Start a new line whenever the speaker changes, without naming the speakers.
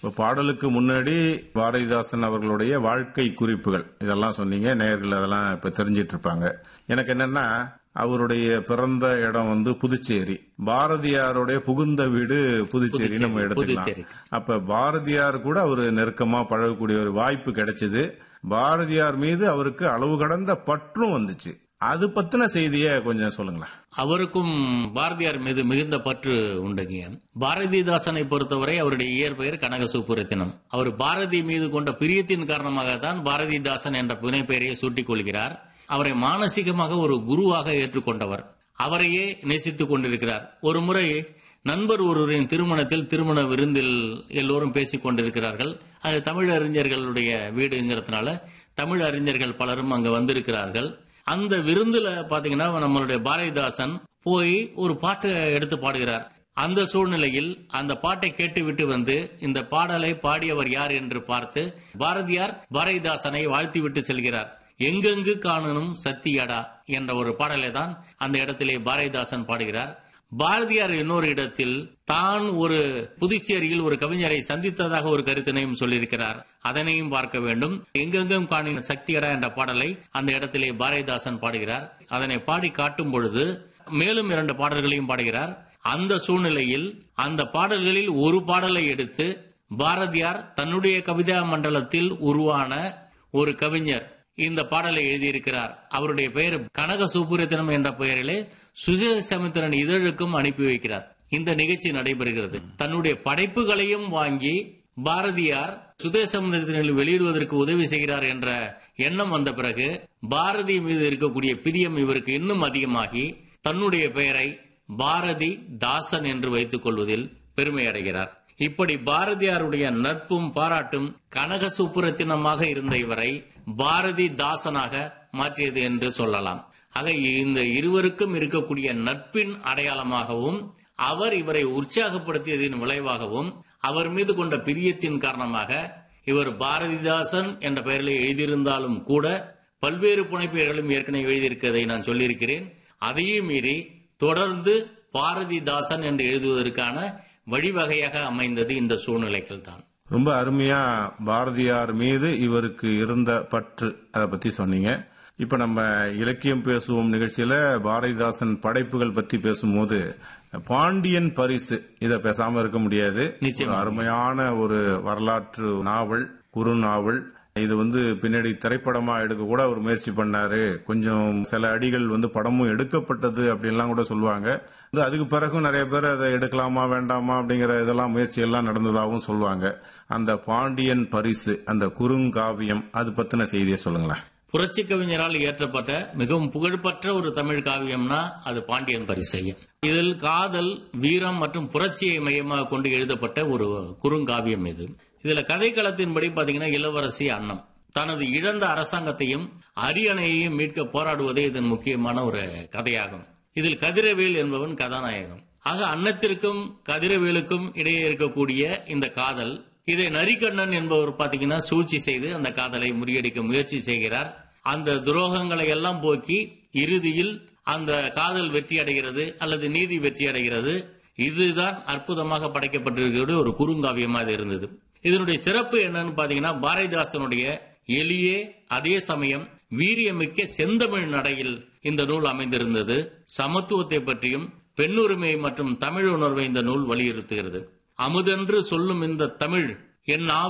இப்ப பாடலுக்கு முன்னாடி பாரதிதாசன் அவர்களுடைய வாழ்க்கை குறிப்புகள் இதெல்லாம் சொன்னீங்க நேயர்கள் அதெல்லாம் இப்ப தெரிஞ்சிட்டு இருப்பாங்க எனக்கு என்னன்னா அவருடைய பிறந்த இடம் வந்து புதுச்சேரி பாரதியாருடைய புகுந்த வீடு புதுச்சேரி நம்ம எடுத்துக்கலாம்
புதுச்சேரி.
அப்ப பாரதியார் கூட அவரு நெருக்கமா பழகக்கூடிய ஒரு வாய்ப்பு கிடைச்சது பாரதியார் மீது அவருக்கு அளவு கடந்த பற்றும் வந்துச்சு அது பத்தின செய்திய கொஞ்சம் சொல்லுங்களேன்
அவருக்கும் பாரதியார் மீது மிகுந்த பற்று உண்டுங்க பாரதிதாசனை பொறுத்தவரை அவருடைய இயற்பெயர் கனக சுப்புரத்தினம் அவர் பாரதி மீது கொண்ட பிரியத்தின் காரணமாக தான் பாரதிதாசன் என்ற புனைப்பெயரை சூட்டிக் கொள்கிறார் அவரை மானசீகமாக ஒரு குருவாக ஏற்றுக்கொண்டவர் அவரையே நேசித்துக் கொண்டிருக்கிறார் ஒரு முறை நண்பர் ஒருவரின் திருமணத்தில் திருமண விருந்தில் எல்லோரும் பேசிக் கொண்டிருக்கிறார்கள் அது தமிழ் அறிஞர்களுடைய வீடுங்கிறதுனால தமிழ் அறிஞர்கள் பலரும் அங்க வந்திருக்கிறார்கள் அந்த விருந்துல பாத்தீங்கன்னா நம்மளுடைய பாரதிதாசன் போய் ஒரு பாட்டை எடுத்து பாடுகிறார் அந்த சூழ்நிலையில் அந்த பாட்டை கேட்டுவிட்டு வந்து இந்த பாடலை பாடியவர் யார் என்று பார்த்து பாரதியார் பாரதிதாசனை வாழ்த்திவிட்டு செல்கிறார் எங்கெங்கு காணனும் சத்தியடா என்ற ஒரு பாடலை தான் அந்த இடத்திலே பாரதிதாசன் பாடுகிறார் பாரதியார் இன்னொரு இடத்தில் தான் ஒரு புதுச்சேரியில் ஒரு கவிஞரை சந்தித்ததாக ஒரு கருத்தினையும் சொல்லியிருக்கிறார் அதனையும் பார்க்க வேண்டும் எங்கெங்கும் காணின சக்தியடா என்ற பாடலை அந்த இடத்திலே பாரதிதாசன் பாடுகிறார் அதனை பாடி காட்டும் பொழுது மேலும் இரண்டு பாடல்களையும் பாடுகிறார் அந்த சூழ்நிலையில் அந்த பாடல்களில் ஒரு பாடலை எடுத்து பாரதியார் தன்னுடைய கவிதா மண்டலத்தில் உருவான ஒரு கவிஞர் இந்த பாடலை எழுதியிருக்கிறார் அவருடைய பெயர் கனக சுப்புரத்தினம் என்ற பெயரிலே சுஜய சமுத்திரன் இதழுக்கும் அனுப்பி வைக்கிறார் இந்த நிகழ்ச்சி நடைபெறுகிறது தன்னுடைய படைப்புகளையும் வாங்கி பாரதியார் சுதேசமுத்திரத்தில் வெளியிடுவதற்கு உதவி செய்கிறார் என்ற எண்ணம் வந்த பிறகு பாரதி மீது இருக்கக்கூடிய பிரியம் இவருக்கு இன்னும் அதிகமாகி தன்னுடைய பெயரை பாரதி தாசன் என்று வைத்துக் கொள்வதில் பெருமை அடைகிறார் இப்படி பாரதியாருடைய நட்பும் பாராட்டும் கனக சுப்புரத்தினமாக இருந்த இவரை பாரதி தாசனாக மாற்றியது என்று சொல்லலாம் ஆக இந்த இருவருக்கும் இருக்கக்கூடிய நட்பின் அடையாளமாகவும் அவர் இவரை உற்சாகப்படுத்தியதின் விளைவாகவும் அவர் மீது கொண்ட பிரியத்தின் காரணமாக இவர் பாரதிதாசன் என்ற பெயரில் எழுதியிருந்தாலும் கூட பல்வேறு புனைப்பெயர்களும் ஏற்கனவே எழுதியிருக்கிறதை நான் சொல்லியிருக்கிறேன் அதையும் மீறி தொடர்ந்து பாரதிதாசன் என்று எழுதுவதற்கான வழிவகையாக அமைந்தது இந்த சூழ்நிலைகள் தான்
ரொம்ப அருமையா பாரதியார் மீது இவருக்கு இருந்த பற்று அதை பத்தி சொன்னீங்க இப்ப நம்ம இலக்கியம் பேசுவோம் நிகழ்ச்சியில பாரதிதாசன் படைப்புகள் பத்தி பேசும்போது பாண்டியன் பரிசு இத பேசாம இருக்க முடியாது
நிச்சயமா.
ஒரு அருமையான ஒரு வரலாற்று நாவல் குறு நாவல் இது வந்து பின்னாடி திரைப்படமா எடுக்க கூட அவர் முயற்சி பண்ணாரு கொஞ்சம் சில அடிகள் வந்து படமும் எடுக்கப்பட்டது அப்படின்லாம் கூட சொல்லுவாங்க வந்து அதுக்கு பிறகும் நிறைய பேர் அதை எடுக்கலாமா வேண்டாமா அப்படிங்கிற இதெல்லாம் முயற்சி எல்லாம் நடந்ததாகவும் சொல்லுவாங்க அந்த பாண்டியன் பரிசு அந்த குறுங்காவியம் அது பத்தின செய்தியை சொல்லுங்களேன்
புரட்சி கவிஞரால் இயற்றப்பட்ட மிகவும் புகழ்பெற்ற ஒரு தமிழ் காவியம்னா அது பாண்டியன் பரிசையம் இதில் காதல் வீரம் மற்றும் புரட்சியை மையமாக கொண்டு எழுதப்பட்ட ஒரு குறுங்காவியம் இது இதுல கதைக்களத்தின்படி பாத்தீங்கன்னா இளவரசி அன்னம் தனது இழந்த அரசாங்கத்தையும் அரியணையையும் மீட்க போராடுவதே இதன் முக்கியமான ஒரு கதையாகும் இதில் கதிரவேல் என்பவன் கதாநாயகம் ஆக அன்னத்திற்கும் கதிரவேலுக்கும் இடையே இருக்கக்கூடிய இந்த காதல் இதை நரிக்கண்ணன் என்பவர் பாத்தீங்கன்னா சூழ்ச்சி செய்து அந்த காதலை முறியடிக்க முயற்சி செய்கிறார் அந்த துரோகங்களை எல்லாம் போக்கி இறுதியில் அந்த காதல் வெற்றி அடைகிறது அல்லது நீதி வெற்றி அடைகிறது இதுதான் அற்புதமாக படைக்கப்பட்டிருக்கக்கூடிய ஒரு குறுங்காவியமாக இது இருந்தது இதனுடைய சிறப்பு என்னன்னு பாத்தீங்கன்னா பாரதிதாசனுடைய எளிய அதே சமயம் வீரியமிக்க செந்தமிழ் நடையில் இந்த நூல் அமைந்திருந்தது சமத்துவத்தை பற்றியும் பெண்ணுரிமை மற்றும் தமிழ் உணர்வை இந்த நூல் வலியுறுத்துகிறது அமுதென்று சொல்லும் இந்த தமிழ் என்